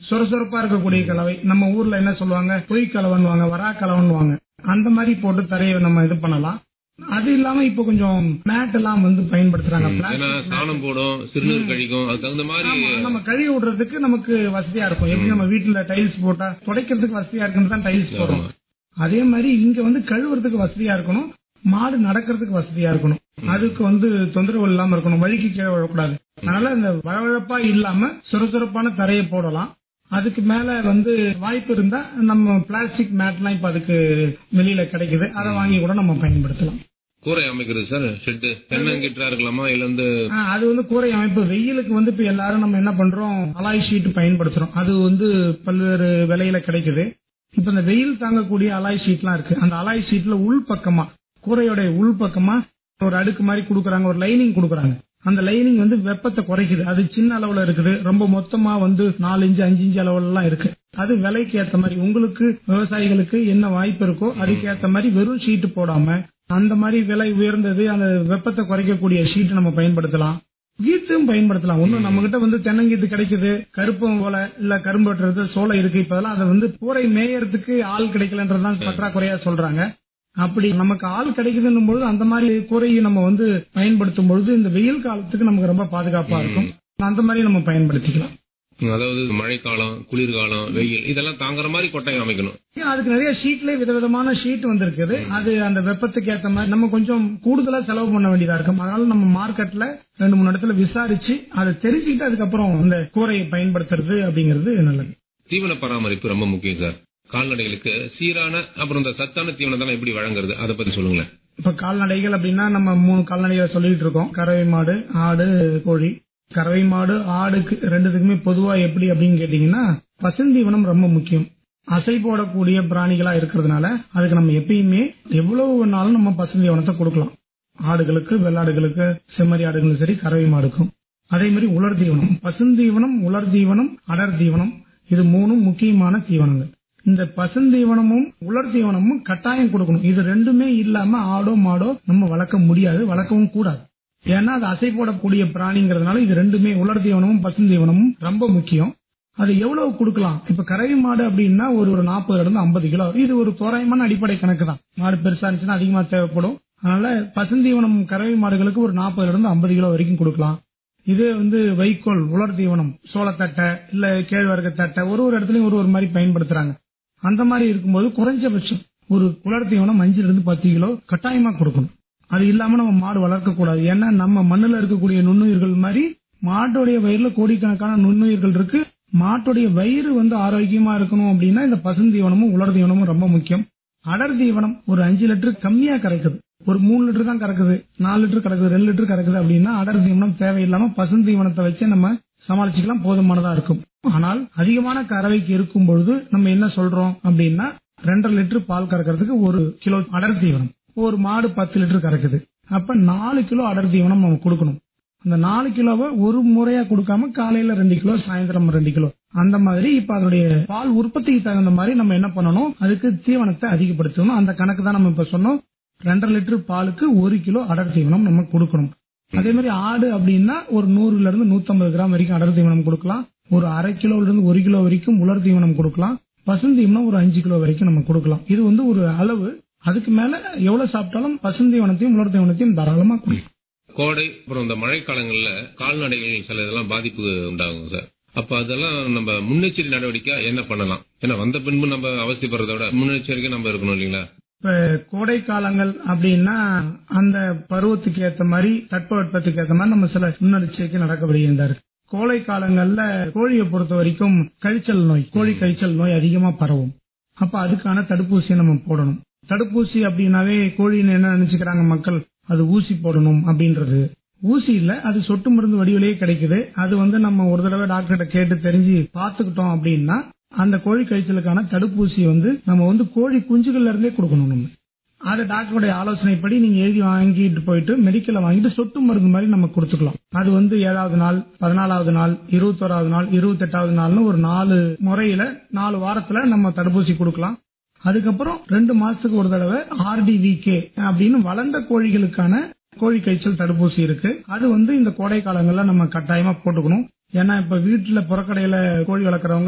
சொரசொரப்பா இருக்கக்கூடிய கலவை நம்ம ஊர்ல என்ன சொல்லுவாங்க பொய் கலவன்னுவாங்க வரா கலவன்னுவாங்க அந்த மாதிரி போட்டு தரையை நம்ம இது பண்ணலாம் அது இல்லாம இப்ப கொஞ்சம் மேட் எல்லாம் வந்து பயன்படுத்துறாங்க ஏன்னா plastic சாணம் போடும் சிறுநீர் கழிக்கும் அதுக்கு தகுந்த மாதிரி ஆமா, நம்ம கழுவி விடுறதுக்கு நமக்கு வசதியா இருக்கும் எப்படி நம்ம வீட்டுல டைல்ஸ் போட்டா துடைக்கிறதுக்கு வசதியா இருக்குன்னு தான் டைல்ஸ் போடுறோம் அதே மாதிரி இங்க வந்து கழுவுறதுக்கு வசதியா இருக்கணும் மாடு நடக்கிறதுக்கு வசதியா இருக்கணும் அதுக்கு வந்து தொந்தரவு இல்லாம இருக்கணும் வழிக்கு கீழே விழக்கூடாது அதனால இந்த வழவழப்பா இல்லாம சுரசுரப்பான தரையை போடலாம் அதுக்கு மேல வந்து வாய்ப்பு இருந்தா நம்ம பிளாஸ்டிக் மேட்லாம் இப்ப அதுக்கு வெளியில கிடைக்குது அதை வாங்கி கூட நம்ம பயன்படுத்தலாம் கூரை அமைக்கிறது சார் ஷெட்டு தென்னங்கிட்டா இருக்கலாமா இல்ல வந்து ஆ, அது வந்து கூரை அமைப்பு வெயிலுக்கு வந்து இப்ப எல்லாரும் நம்ம என்ன பண்றோம் அலாய் ஷீட் பயன்படுத்துறோம் அது வந்து பல்வேறு விலையில கிடைக்குது இப்ப இந்த வெயில் தாங்கக்கூடிய அலாய் ஷீட்லாம் இருக்கு அந்த அலாய் ஷீட்ல உள் பக்கமா கூரையோட உள் பக்கமா ஒரு அடுக்கு மாதிரி கொடுக்கறாங்க ஒரு லைனிங் கொடுக்கறாங்க அந்த லைனிங் வந்து வெப்பத்தை குறைக்குது அது சின்ன அளவுல இருக்குது ரொம்ப மொத்தமா வந்து நாலு இன்ச்சு அஞ்சு இன்ச்சு அளவுல எல்லாம் இருக்கு அது விலைக்கு ஏத்த மாதிரி உங்களுக்கு விவசாயிகளுக்கு என்ன வாய்ப்பு இருக்கோ அதுக்கு ஏத்த மாதிரி வெறும் ஷீட் போடாம அந்த மாதிரி விலை உயர்ந்தது அந்த வெப்பத்தை குறைக்கக்கூடிய ஷீட் நம்ம பயன்படுத்தலாம் கீத்தும் பயன்படுத்தலாம் ஒண்ணும் நம்ம கிட்ட வந்து தென்னங்கீத்து கிடைக்குது கருப்பம் போல இல்ல கரும்பு வெட்டுறது சோளை இருக்கு இப்ப அதை வந்து கூரை மேயறதுக்கு ஆள் கிடைக்கலன்றதுதான் பற்றாக்குறையா சொல்றாங்க அப்படி நமக்கு ஆள் கிடைக்குதுன்னும் பொழுது அந்த மாதிரி கூரையை நம்ம வந்து பயன்படுத்தும் பொழுது இந்த வெயில் காலத்துக்கு நமக்கு ரொம்ப பாதுகாப்பா இருக்கும் அந்த மாதிரி நம்ம பயன்படுத்திக்கலாம் அதாவது மழைக்காலம் குளிர்காலம் வெயில் இதெல்லாம் தாங்குற மாதிரி கொட்டகை அமைக்கணும் ஏன் அதுக்கு நிறைய ஷீட்லயே விதவிதமான ஷீட் வந்திருக்குது அது அந்த வெப்பத்துக்கு ஏத்த மாதிரி நம்ம கொஞ்சம் கூடுதலா செலவு பண்ண வேண்டியதா இருக்கும் அதனால நம்ம மார்க்கெட்ல ரெண்டு மூணு இடத்துல விசாரிச்சு அதை தெரிஞ்சுக்கிட்டு அதுக்கப்புறம் அந்த கூரையை பயன்படுத்துறது அப்படிங்கிறது நல்லது தீவன பராமரிப்பு ரொம்ப முக்கியம் சார் கால்நடைகளுக்கு சீரான அப்புறம் இந்த சத்தான தீவனத்தெல்லாம் எப்படி வழங்குறது அதை பத்தி சொல்லுங்களேன் இப்ப கால்நடைகள் அப்படின்னா நம்ம மூணு கால்நடைகளை சொல்லிட்டு இருக்கோம் கறவை மாடு ஆடு கோழி கறவை மாடு ஆடுக்கு ரெண்டுத்துக்குமே பொதுவா எப்படி அப்படின்னு கேட்டீங்கன்னா பசுந்தீவனம் ரொம்ப முக்கியம் அசை போடக்கூடிய பிராணிகளா இருக்கிறதுனால அதுக்கு நம்ம எப்பயுமே எவ்வளவு வேணாலும் நம்ம பசுந்தீவனத்தை கொடுக்கலாம் ஆடுகளுக்கு வெள்ளாடுகளுக்கு செம்மறி ஆடுகளும் சரி கறவை மாடுக்கும் அதே மாதிரி உலர் தீவனம் பசுந்தீவனம் உலர் தீவனம் அடர் தீவனம் இது மூணும் முக்கியமான தீவனங்கள் இந்த பசுந்தீவனமும் உலர் தீவனமும் கட்டாயம் கொடுக்கணும் இது ரெண்டுமே இல்லாம ஆடோ மாடோ நம்ம வளர்க்க முடியாது வளர்க்கவும் கூடாது ஏன்னா அது அசை போடக்கூடிய பிராணிங்கிறதுனால இது ரெண்டுமே உலர் தீவனமும் பசுந்தீவனமும் ரொம்ப முக்கியம் அது எவ்வளவு கொடுக்கலாம் இப்ப கறவை மாடு அப்படின்னா ஒரு ஒரு நாற்பதுல இருந்து ஐம்பது கிலோ இது ஒரு தோராயமான அடிப்படை கணக்கு தான் மாடு பெருசா இருந்துச்சுன்னா அதிகமா தேவைப்படும் அதனால பசுந்தீவனம் கறவை மாடுகளுக்கு ஒரு நாற்பதுல இருந்து ஐம்பது கிலோ வரைக்கும் கொடுக்கலாம் இதே வந்து வைக்கோல் உலர் தீவனம் சோளத்தட்டை இல்ல கேழ்வரகு தட்டை ஒரு ஒரு இடத்துலயும் ஒரு ஒரு மாதிரி பயன்படுத்துறாங்க அந்த மாதிரி இருக்கும்போது குறைஞ்சபட்சம் ஒரு உலர் தீவனம் அஞ்சுல இருந்து பத்து கிலோ கட்டாயமா கொடுக்கணும் அது இல்லாம நம்ம மாடு வளர்க்க கூடாது ஏன்னா நம்ம மண்ணுல இருக்கக்கூடிய நுண்ணுயிர்கள் மாதிரி மாட்டுடைய வயிறுல கோடிக்கணக்கான நுண்ணுயிர்கள் இருக்கு மாட்டுடைய வயிறு வந்து ஆரோக்கியமா இருக்கணும் அப்படின்னா இந்த பசுந்தீவனமும் உலர் தீவனமும் ரொம்ப முக்கியம் அடர் தீவனம் ஒரு அஞ்சு லிட்டர் கம்மியா கறக்குது ஒரு மூணு லிட்டர் தான் கறக்குது நாலு லிட்டர் கறக்குது ரெண்டு லிட்டர் கறக்குது அப்படின்னா அடர் தீவனம் தேவையில்லாம பசுந்தீவனத்தை வச்சு நம்ம சமாளிச்சுக்கலாம் போதுமானதா இருக்கும் ஆனால் அதிகமான கறவைக்கு இருக்கும் பொழுது நம்ம என்ன சொல்றோம் அப்படின்னா ரெண்டரை லிட்டர் பால் கறக்கிறதுக்கு ஒரு கிலோ அடர் தீவனம் ஒரு மாடு பத்து லிட்டர் கறக்குது அப்ப நாலு கிலோ அடர் தீவனம் நம்ம கொடுக்கணும் அந்த நாலு கிலோவை ஒரு முறையா கொடுக்காம காலையில ரெண்டு கிலோ சாயந்தரம் ரெண்டு கிலோ அந்த மாதிரி இப்ப அதனுடைய பால் உற்பத்திக்கு தகுந்த மாதிரி நம்ம என்ன பண்ணணும் அதுக்கு தீவனத்தை அதிகப்படுத்தணும் அந்த கணக்கு தான் நம்ம இப்ப சொன்னோம் ரெண்டரை லிட்டர் பாலுக்கு ஒரு கிலோ அடர் தீவனம் நம்ம கொடுக்கணும் அதே மாதிரி ஆடு அப்படின்னா ஒரு நூறுல இருந்து நூத்தம்பது கிராம் வரைக்கும் அடர் தீவனம் கொடுக்கலாம் ஒரு அரை கிலோல இருந்து ஒரு கிலோ வரைக்கும் உலர் தீவனம் கொடுக்கலாம் பசுந்தீவனம் ஒரு அஞ்சு கிலோ வரைக்கும் நம்ம கொடுக்கலாம் இது வந்து ஒரு அளவு அதுக்கு மேல எவ்வளவு சாப்பிட்டாலும் பசுந்தீவனத்தையும் உலர் தீவனத்தையும் தாராளமா குடிக்கும் கோடை அப்புறம் இந்த மழைக்காலங்கள்ல கால்நடைகள் சில இதெல்லாம் பாதிப்பு உண்டாகும் சார் அப்ப அதெல்லாம் நம்ம முன்னெச்சரிக்கை நடவடிக்கை என்ன பண்ணலாம் ஏன்னா வந்த பின்பு நம்ம அவசியப்படுறத விட முன்னெச்சரிக்கை நம்ம இருக்கணும் இல்லைங்களா இப்ப கோடை காலங்கள் அப்படின்னா அந்த பருவத்துக்கு ஏத்த மாதிரி தட்பவெட்பத்துக்கு ஏத்த மாதிரி நம்ம சில முன்னெச்சரிக்கை நடக்கப்படுகின்றா இருக்கு கோடை காலங்கள்ல கோழியை பொறுத்த வரைக்கும் கழிச்சல் நோய் கோழி கழிச்சல் நோய் அதிகமா பரவும் அப்ப அதுக்கான தடுப்பூசியை நம்ம போடணும் தடுப்பூசி அப்படின்னாவே கோழின்னு என்ன நினைச்சுக்கிறாங்க மக்கள் அது ஊசி போடணும் அப்படின்றது ஊசி இல்ல அது சொட்டு மருந்து வடிவிலேயே கிடைக்குது அது வந்து நம்ம ஒரு தடவை டாக்டர்கிட்ட கேட்டு தெரிஞ்சு பாத்துக்கிட்டோம் அப்படின்னா அந்த கோழி கழிச்சலுக்கான தடுப்பூசி வந்து நம்ம வந்து கோழி குஞ்சுகள்ல இருந்தே கொடுக்கணும் நம்ம அது டாக்டருடைய ஆலோசனைப்படி நீங்க எழுதி வாங்கிட்டு போயிட்டு மெடிக்கல்ல வாங்கிட்டு சொட்டு மருந்து மாதிரி நம்ம கொடுத்துக்கலாம் அது வந்து ஏழாவது நாள் பதினாலாவது நாள் இருபத்தோராவது நாள் இருபத்தெட்டாவது நாள்னு ஒரு நாலு முறையில நாலு வாரத்துல நம்ம தடுப்பூசி கொடுக்கலாம் அதுக்கப்புறம் ரெண்டு மாசத்துக்கு ஒரு தடவை ஆர்டிவிகே அப்படின்னு வளர்ந்த கோழிகளுக்கான கோழி காய்ச்சல் தடுப்பூசி இருக்கு அது வந்து இந்த கோடை காலங்கள்ல நம்ம கட்டாயமா போட்டுக்கணும் ஏன்னா இப்ப வீட்டுல புறக்கடையில கோழி வளர்க்குறவங்க